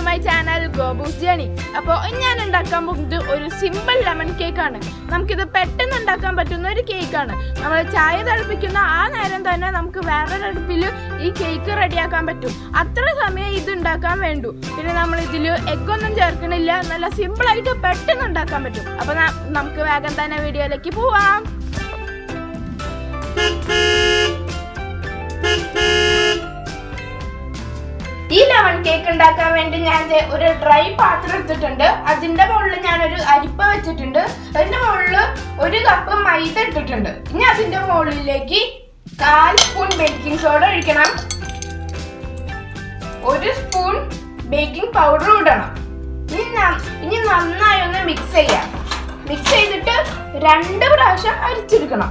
My channel ഗോബൂസ് journey അപ്പോൾ ഞാൻ ഉണ്ടാക്കാൻ പോകുന്നത് ഒരു സിമ്പിൾ ലെമൺ കേക്ക് ആണ് നമുക്കിത് പെട്ടെന്ന് ഉണ്ടാക്കാൻ പറ്റുന്ന ഒരു കേക്കാണ് നമ്മൾ ചായ തിളപ്പിക്കുന്ന ആ നേരം തന്നെ നമുക്ക് വേറൊരു അടുപ്പിൽ ഈ കേക്ക് റെഡിയാക്കാൻ പറ്റും അത്ര സമയം ഇത് ഉണ്ടാക്കാൻ വേണ്ടു പിന്നെ നമ്മൾ ഇതിൽ എഗ്ഗൊന്നും ചേർക്കണില്ല നല്ല സിമ്പിൾ ആയിട്ട് പെട്ടെന്ന് ഉണ്ടാക്കാൻ പറ്റും അപ്പോൾ നമുക്ക് വേഗം തന്നെ വീഡിയോയിലേക്ക് പോവാം ഈ ലെമൺ കേക്ക് ഉണ്ടാക്കാൻ വേണ്ടി ഞാൻ ദേ ഒരു ഡ്രൈ പാത്രം എടുത്തിട്ടുണ്ട് അതിന്റെ മുകളിൽ ഞാൻ ഒരു അരിപ്പ വെച്ചിട്ടുണ്ട് അതിന്റെ മുകളിൽ ഒരു കപ്പ് മൈദ ഇട്ടിട്ടുണ്ട് ഇനി അതിന്റെ മുകളിലേക്ക് കാൽ സ്പൂൺ ബേക്കിംഗ് സോഡ ഒഴിക്കണം ഒരു സ്പൂൺ ബേക്കിംഗ് പൗഡർ ഇടണം ഇനി ന- ഇനി നന്നായി ഒന്ന് മിക്സ് ചെയ്യാം മിക്സ് ചെയ്തിട്ട് രണ്ട് പ്രാവശ്യം അരിച്ചെടുക്കണം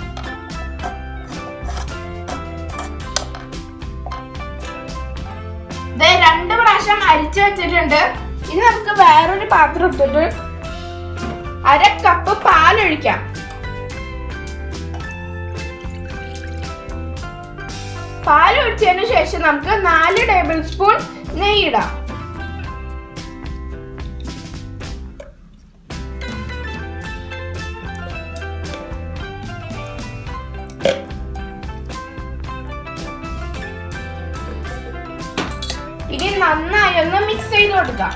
ദേ രണ്ട് പ്രാവശ്യം അരിച്ചു വെച്ചിട്ടുണ്ട് ഇനി നമുക്ക് വേറൊരു പാത്രം എടുത്തിട്ട് അര കപ്പ് പാലൊഴിക്കാം പാൽ ഒഴിച്ചതിന് ശേഷം നമുക്ക് നാല് ടേബിൾ സ്പൂൺ നെയ്യിടാം ഇനി നന്നായി ഒന്ന് മിക്സ് ചെയ്ത് കൊടുക്കാം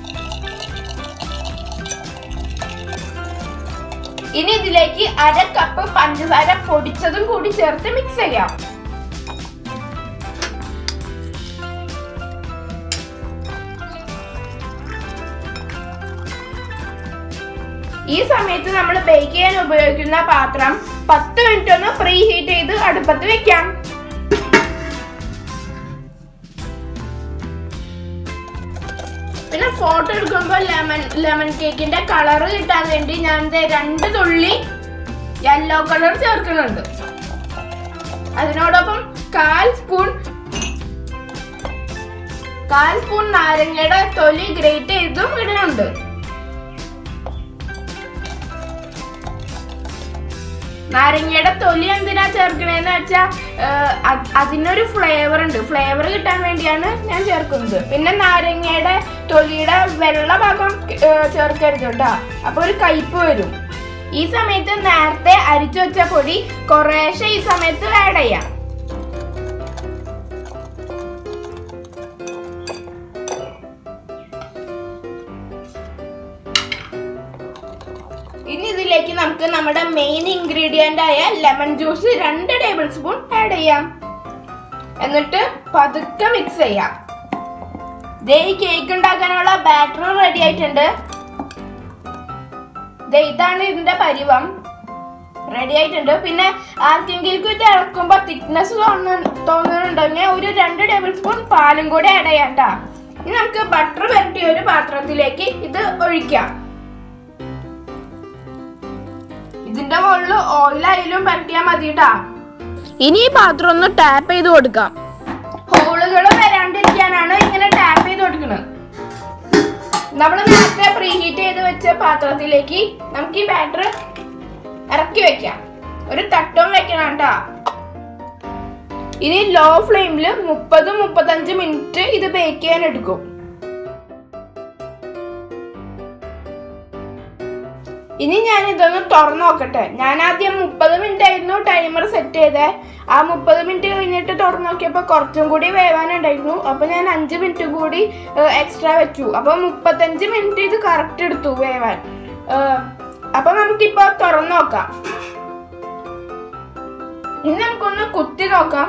ഇനി ഇതിലേക്ക് അര കപ്പ് പഞ്ചസാര പൊടിച്ചതും കൂടി ചേർത്ത് മിക്സ് ചെയ്യാം ഈ സമയത്ത് നമ്മൾ ബേക്ക് ചെയ്യാൻ ഉപയോഗിക്കുന്ന പാത്രം പത്ത് മിനിറ്റ് ഒന്ന് പ്രീ ഹീറ്റ് ചെയ്ത് അടുപ്പത്ത് വെക്കാം പിന്നെ ഫോട്ടോ എടുക്കുമ്പോൾ ലെമൺ ലെമൺ കേക്കിന്റെ കളർ കിട്ടാൻ വേണ്ടി ഞാൻ ദേ രണ്ട് തുള്ളി യെല്ലോ കളർ ചേർക്കുന്നുണ്ട് അതിനോടൊപ്പം കാൽ സ്പൂൺ കാൽ സ്പൂൺ നാരങ്ങയുടെ തൊലി ഗ്രേറ്റ് ചെയ്തും ഇടുന്നുണ്ട് നാരങ്ങയുടെ തൊലി എന്തിനാ ചേർക്കണേന്ന് വെച്ചാ ഏഹ്, അത് അതിനൊരു ഫ്ലേവർ ഉണ്ട് ഫ്ലേവർ കിട്ടാൻ വേണ്ടിയാണ് ഞാൻ ചേർക്കുന്നത് പിന്നെ നാരങ്ങയുടെ തൊലിയുടെ വെള്ള ഭാഗം ഏഹ്, ചേർക്കരുത് കേട്ടോ അപ്പൊ ഒരു കയ്പ് വരും ഈ സമയത്ത് നേരത്തെ അരിച്ചു വെച്ച പൊടി കുറേശ്ശെ ഈ സമയത്ത് ആഡ് ചെയ്യാം ഇനി ഇതിലേക്ക് നമുക്ക് നമ്മുടെ മെയിൻ ഇൻഗ്രീഡിയന്റ് ആയ ലെമൺ ജ്യൂസ് രണ്ട് ടേബിൾ സ്പൂൺ ആഡ് ചെയ്യാം എന്നിട്ട് പതുക്കെ മിക്സ് ചെയ്യാം ദേ ഈ കേക്ക് ഉണ്ടാക്കാനുള്ള ബാറ്റർ റെഡി ആയിട്ടുണ്ട് ദേ ഇതാണ് ഇതിന്റെ പരിവം റെഡി ആയിട്ടുണ്ട് പിന്നെ ആർക്കെങ്കിലും ഇത് ഇളക്കുമ്പോ തിക്നെസ് തോന്നുന്നുണ്ടെങ്കിൽ ഒരു രണ്ട് ടേബിൾ സ്പൂൺ പാലും കൂടി ആഡ് ചെയ്യാം ട്ടാ. ഇനി നമുക്ക് ബട്ടർ പുരട്ടിയ ഒരു പാത്രത്തിലേക്ക് ഇത് ഒഴിക്കാം ഇതിന്റെ മുകളിൽ ഓയിലായാലും പരട്ടിയാൽ മതി ട്ടാ ഇനി ഈ പാത്രം ഒന്ന് ടാപ്പ് ചെയ്ത് കൊടുക്കാം ഹോളുകൾ വരാണ്ടിരിക്കാനാണ് ഇങ്ങനെ ടാപ്പ് ചെയ്ത് കൊടുക്കുന്നത് നമ്മൾ നേരത്തെ പ്രീഹീറ്റ് ചെയ്ത് വെച്ച പാത്രത്തിലേക്ക് നമുക്ക് ഈ ബാറ്റർ ഇറക്കി വെക്കാം ഒരു തട്ടം വെക്കണം കേട്ടാ ഇനി ലോ ഫ്ലെയിമിൽ മുപ്പത് മുപ്പത്തഞ്ച് മിനിറ്റ് ഇത് ബേക്ക് ചെയ്യാൻ എടുക്കും ഇനി ഞാൻ ഇതൊന്ന് തുറന്നു നോക്കട്ടെ ഞാൻ ആദ്യം മുപ്പത് മിനിറ്റ് ആയിരുന്നു ടൈമർ സെറ്റ് ചെയ്തേ ആ മുപ്പത് മിനിറ്റ് കഴിഞ്ഞിട്ട് തുറന്നു നോക്കിയപ്പോൾ കുറച്ചും കൂടി വേവാനുണ്ടായിരുന്നു അപ്പൊ ഞാൻ അഞ്ച് മിനിറ്റ് കൂടി എക്സ്ട്രാ വെച്ചു അപ്പൊ മുപ്പത്തഞ്ച് മിനിറ്റ് ഇത് കറക്റ്റ് എടുത്തു വേവാൻ ഏഹ്, അപ്പൊ നമുക്കിപ്പോ തുറന്നു നോക്കാം ഇനി നമുക്കൊന്ന് കുത്തി നോക്കാം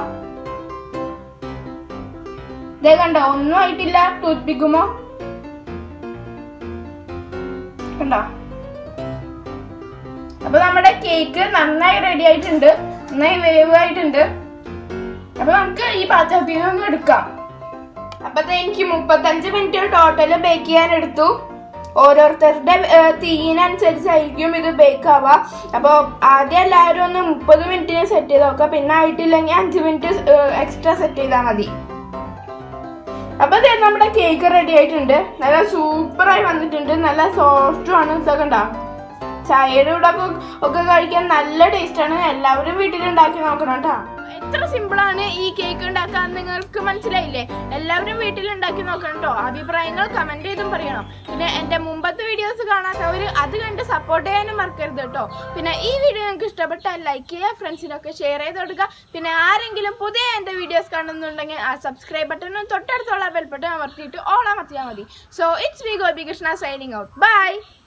ഇതേ കണ്ടോ ഒന്നും ആയിട്ടില്ല ടൂത്ത് പിക്കുമോ കണ്ടോ അപ്പൊ നമ്മുടെ കേക്ക് നന്നായി റെഡി ആയിട്ടുണ്ട് നന്നായി വേവ് ആയിട്ടുണ്ട് അപ്പൊ നമുക്ക് ഈ പാത്രത്തിൽ നിന്ന് എടുക്കാം അപ്പൊ ദേ എനിക്ക് മുപ്പത്തഞ്ച് മിനിറ്റ് ടോട്ടൽ ബേക്ക് ചെയ്യാൻ എടുത്തു ഓരോരുത്തരുടെ ഏർ, തീയിനനുസരിച്ചായിരിക്കും ഇത് ബേക്ക് ആവുക അപ്പോൾ ആദ്യം എല്ലാവരും ഒന്ന് മുപ്പത് മിനിറ്റിന് സെറ്റ് ചെയ്ത് നോക്കുക പിന്നെ ആയിട്ടില്ലെങ്കിൽ അഞ്ച് മിനിറ്റ് എക്സ്ട്രാ സെറ്റ് ചെയ്താൽ മതി അപ്പൊ ദേ നമ്മുടെ കേക്ക് റെഡി ആയിട്ടുണ്ട് നല്ല സൂപ്പറായി വന്നിട്ടുണ്ട് നല്ല സോഫ്റ്റും ആണ് ഇതൊക്കെ ഉണ്ടാവും ചായയുടെ കൂടെ ഒക്കെ ഒക്കെ കഴിക്കാൻ നല്ല ടേസ്റ്റ് ആണ് എല്ലാവരും വീട്ടിൽ ഉണ്ടാക്കി നോക്കണം കേട്ടോ എത്ര സിമ്പിളാണ് ഈ കേക്ക് ഉണ്ടാക്കാൻ നിങ്ങൾക്ക് മനസ്സിലായില്ലേ എല്ലാവരും വീട്ടിൽ ഉണ്ടാക്കി നോക്കണം കേട്ടോ അഭിപ്രായങ്ങൾ കമന്റ് ചെയ്തും പറയണം പിന്നെ എന്റെ മുമ്പത്തെ വീഡിയോസ് കാണാത്തവർ അത് കണ്ട് സപ്പോർട്ട് ചെയ്യാനും മറക്കരുത് കേട്ടോ പിന്നെ ഈ വീഡിയോ നിങ്ങൾക്ക് ഇഷ്ടപ്പെട്ടാൽ ലൈക്ക് ചെയ്യുക ഫ്രണ്ട്സിനൊക്കെ ഷെയർ ചെയ്ത് കൊടുക്കുക പിന്നെ ആരെങ്കിലും പുതിയ എന്റെ വീഡിയോസ് കാണുന്നുണ്ടെങ്കിൽ ആ സബ്സ്ക്രൈബ് ബട്ടണും തൊട്ടടുത്തുള്ള ബെൽ ബട്ടൺ അമർത്തിയിട്ട് ഓൾ അമർത്തിയാൽ മതി so it's me Gopi Krishna signing out by